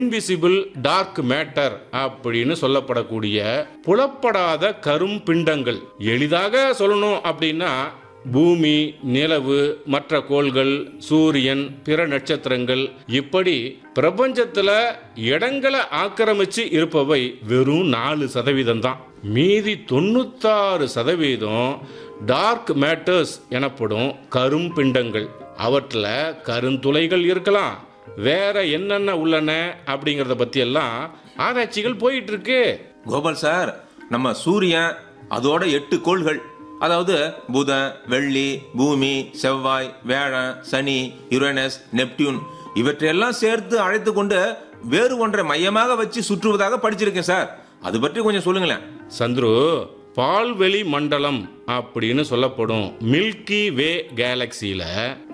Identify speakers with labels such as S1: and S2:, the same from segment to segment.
S1: Invisible dark matter அப்படின்னு சொல்லப்படக்கூடிய புலப்படாத கரும்பிண்டங்கள் எளிதாக சொல்லணும் அப்படின்னா பூமி நிலவு மற்ற கோள்கள் சூரியன் பிற நட்சத்திரங்கள் இப்படி பிரபஞ்சத்துல இடங்களை ஆக்கிரமிச்சு இருப்பவை வெறும் நாலு சதவீதம் தான் மீதி தொண்ணூத்தாறு சதவீதம் டார்க் மேட்டர்ஸ் எனப்படும் கரும்பிண்டங்கள் அவற்றில் கருந்துளைகள் இருக்கலாம் வேற என்னென்ன உள்ளன அப்படிங்கறத பத்தி எல்லாம் ஆராய்ச்சிகள் போயிட்டு இருக்கு
S2: கோபால் சார் நம்ம சூரியன் அதோட எட்டு கோள்கள் அதாவது புதன் வெள்ளி பூமி செவ்வாய் வேழன் சனி யுரேனஸ் நெப்டியூன் இவற்றையெல்லாம் சேர்த்து அழைத்து கொண்டு வேறு ஒன்றை மையமாக வச்சு சுற்றுவதாக படிச்சிருக்கேன் சார் அது பற்றி கொஞ்சம் சொல்லுங்களேன்
S1: சந்துரு பால்வெளி மண்டலம் அப்படின்னு சொல்லப்படும் மில்கி வே கேலக்சியில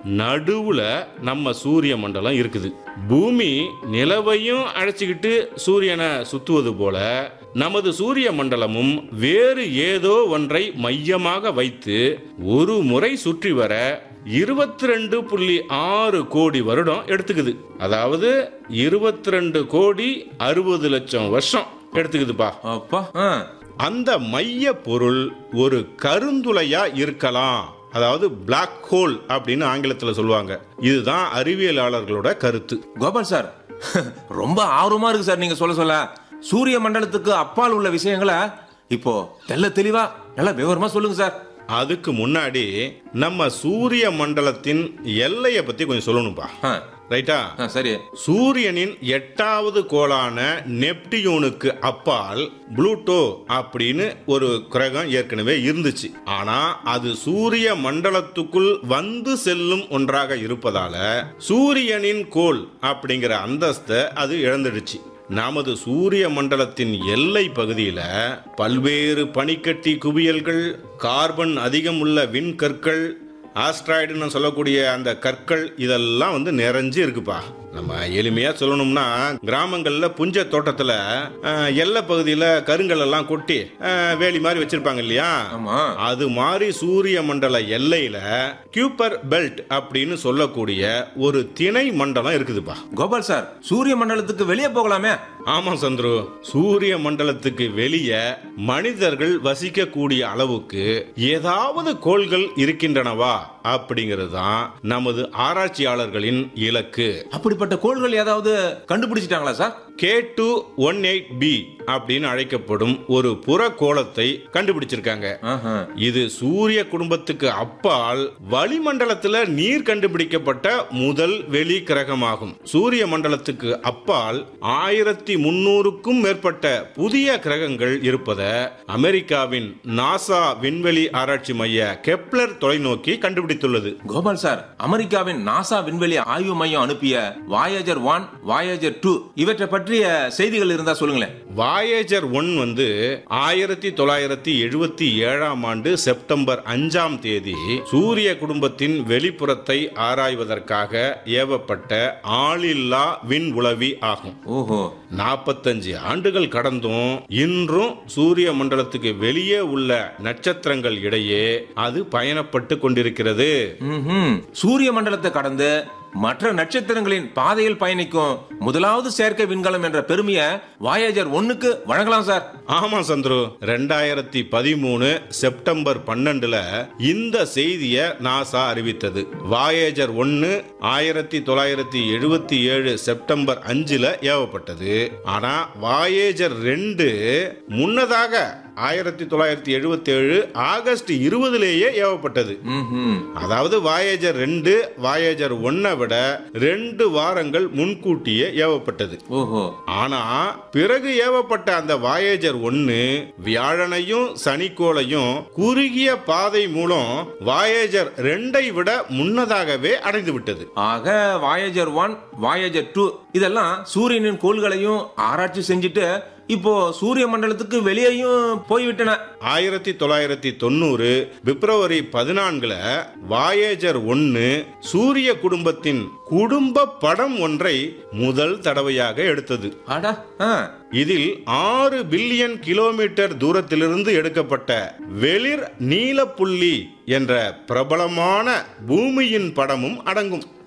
S1: நடுவுல நம்ம சூரிய மண்டலம் இருக்குது பூமி நிலவையும் அழைச்சிக்கிட்டு சூரியனை சுத்துவது போல நமது சூரிய மண்டலமும் வேறு ஏதோ ஒன்றை மையமாக வைத்து ஒரு முறை சுற்றி வர இருபத்தி ரெண்டு புள்ளி ஆறு கோடி வருடம் எடுத்துக்குது அதாவது இருபத்தி ரெண்டு கோடி அறுபது லட்சம் வருஷம் எடுத்துக்குதுப்பா
S2: அப்பா ஆ.
S1: அந்த மைய பொருள் ஒரு கருந்துளையா இருக்கலாம் அதாவது Black ஹோல் அப்படின்னு ஆங்கிலத்தில் சொல்லுவாங்க இதுதான் அறிவியலாளர்களோட கருத்து
S2: கோபால் சார் ரொம்ப ஆர்வமா இருக்கு சார் நீங்க சொல்ல சொல்ல சூரிய மண்டலத்துக்கு அப்பால் உள்ள விஷயங்களை இப்போ தெள்ள தெளிவா நல்லா விவரமா சொல்லுங்க சார்
S1: அதுக்கு முன்னாடி நம்ம சூரிய மண்டலத்தின் எல்லையை பத்தி கொஞ்சம் சொல்லணும்பா
S2: ஆ,
S1: ரைட்டா
S2: ஆ, சரி
S1: சூரியனின் எட்டாவது கோளான நெப்டியூனுக்கு அப்பால் புளூட்டோ அப்படின்னு ஒரு கிரகம் ஏற்கனவே இருந்துச்சு ஆனா அது சூரிய மண்டலத்துக்குள் வந்து செல்லும் ஒன்றாக இருப்பதால சூரியனின் கோள் அப்படிங்கிற அந்தஸ்தை அது இழந்துடுச்சு நமது சூரிய மண்டலத்தின் எல்லை பகுதியில பல்வேறு பனிக்கட்டி குவியல்கள் கார்பன் அதிகம் உள்ள விண்கற்கள் ஆஸ்ட்ராய்டுன்னு சொல்லக்கூடிய அந்த கற்கள் இதெல்லாம் வந்து நிறைஞ்சு இருக்குப்பா நம்ம எளிமையா சொல்லணும்னா கிராமங்கள்ல புஞ்ச தோட்டத்துல அஹ், எல்லை பகுதியில கருங்கல் எல்லாம் கொட்டி அஹ், வேலி மாதிரி வச்சிருப்பாங்க இல்லையா
S2: ஆமா
S1: அது மாதிரி சூரிய மண்டல எல்லையில கியூப்பர் பெல்ட் அப்படின்னு சொல்லக்கூடிய ஒரு திணை மண்டலம் இருக்குதுப்பா
S2: கோபால் சார் சூரிய மண்டலத்துக்கு வெளியே போகலாமே
S1: ஆமா சந்துரு சூரிய மண்டலத்துக்கு வெளியே மனிதர்கள் வசிக்கக்கூடிய அளவுக்கு ஏதாவது கோள்கள் இருக்கின்றனவா அப்படிங்கிறது தான் நமது ஆராய்ச்சியாளர்களின் இலக்கு
S2: அப்படிப்பட்ட கோள்கள் ஏதாவது கண்டுபிடிச்சிட்டாங்களா sir
S1: K two one eight B அப்படின்னு அழைக்கப்படும் ஒரு புற கோளத்தை கண்டுபிடிச்சிருக்காங்க
S2: ஆஹா.
S1: இது சூரிய குடும்பத்துக்கு அப்பால் வளிமண்டலத்துல நீர் கண்டுபிடிக்கப்பட்ட முதல் வெளி கிரகமாகும் சூரிய மண்டலத்துக்கு அப்பால் ஆயிரத்தி முன்னூறுக்கும் மேற்பட்ட புதிய கிரகங்கள் இருப்பத அமெரிக்காவின் நாசா விண்வெளி ஆராய்ச்சி மைய கெப்லர் தொலைநோக்கி கண்டுபிடித்துள்ளது
S2: கோபால் சார் அமெரிக்காவின் நாசா விண்வெளி ஆய்வு மையம் அனுப்பிய வாயேஜர் ஒன் வாயேஜர் டூ இவற்றை பற்றிய செய்திகள் இருந்தா சொல்லுங்களேன்
S1: வாயேஜர் ஒன் வந்து ஆயிரத்தி தொள்ளாயிரத்தி எழுபத்தி ஏழாம் ஆண்டு செப்டம்பர் அஞ்சாம் தேதி சூரிய குடும்பத்தின் வெளிப்புறத்தை ஆராய்வதற்காக ஏவப்பட்ட ஆளில்லா விண் உளவி ஆகும்
S2: ஓஹோ
S1: நாற்பத்தஞ்சு ஆண்டுகள் கடந்தும் இன்றும் சூரிய மண்டலத்துக்கு வெளியே உள்ள நட்சத்திரங்கள் இடையே அது பயணப்பட்டு கொண்டிருக்கிறது
S2: ம்ஹும். சூரிய மண்டலத்தை கடந்து மற்ற நட்சத்திரங்களின் பாதையில் பயணிக்கும் முதலாவது செயற்கை விண்கலம் என்ற பெருமையை வாயேஜர் ஒன்னுக்கு வழங்கலாம் சார்
S1: ஆமா சந்துரு ரெண்டாயிரத்தி பதிமூணு செப்டம்பர் பன்னெண்டுல இந்த செய்தியை நாசா அறிவித்தது வாயேஜர் ஒன்னு ஆயிரத்தி தொள்ளாயிரத்தி எழுபத்தி ஏழு செப்டம்பர் அஞ்சுல ஏவப்பட்டது ஆனா வாயேஜர் ரெண்டு முன்னதாக ஆயிரத்தி தொள்ளாயிரத்தி எழுபத்தி ஏழு ஆகஸ்ட் இருபதுலேயே ஏவப்பட்டது
S2: ம்ஹும்.
S1: அதாவது வாயேஜர் ரெண்டு வாயேஜர் ஒன்னை விட ரெண்டு வாரங்கள் முன்கூட்டியே ஏவப்பட்டது
S2: ஓஹோ
S1: ஆனா பிறகு ஏவப்பட்ட அந்த வாயேஜர் ஒன்னு வியாழனையும் சனிக்கோளையும் குறுகிய பாதை மூலம் வாயேஜர் ரெண்டை விட முன்னதாகவே அடைந்து விட்டது
S2: ஆக வாயேஜர் ஒன் வாயேஜர் டூ இதெல்லாம் சூரியனின் கோள்களையும் ஆராய்ச்சி செஞ்சுட்டு இப்போ சூரிய மண்டலத்துக்கு வெளியேயும் போய்விட்டன
S1: ஆயிரத்தி தொள்ளாயிரத்தி தொண்ணூறு பிப்ரவரி பதினான்குல வாயேஜர் ஒன்னு சூரிய குடும்பத்தின் குடும்ப படம் ஒன்றை முதல் தடவையாக எடுத்தது
S2: அடா ஆ.
S1: இதில் ஆறு பில்லியன் கிலோமீட்டர் தூரத்திலிருந்து எடுக்கப்பட்ட வெளிர் நீலப்புள்ளி என்ற பிரபலமான பூமியின் படமும் அடங்கும்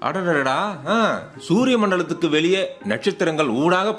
S2: அடடடா ஆ, சூரிய மண்டலத்துக்கு வெளியே நட்சத்திரங்கள் ஊடாக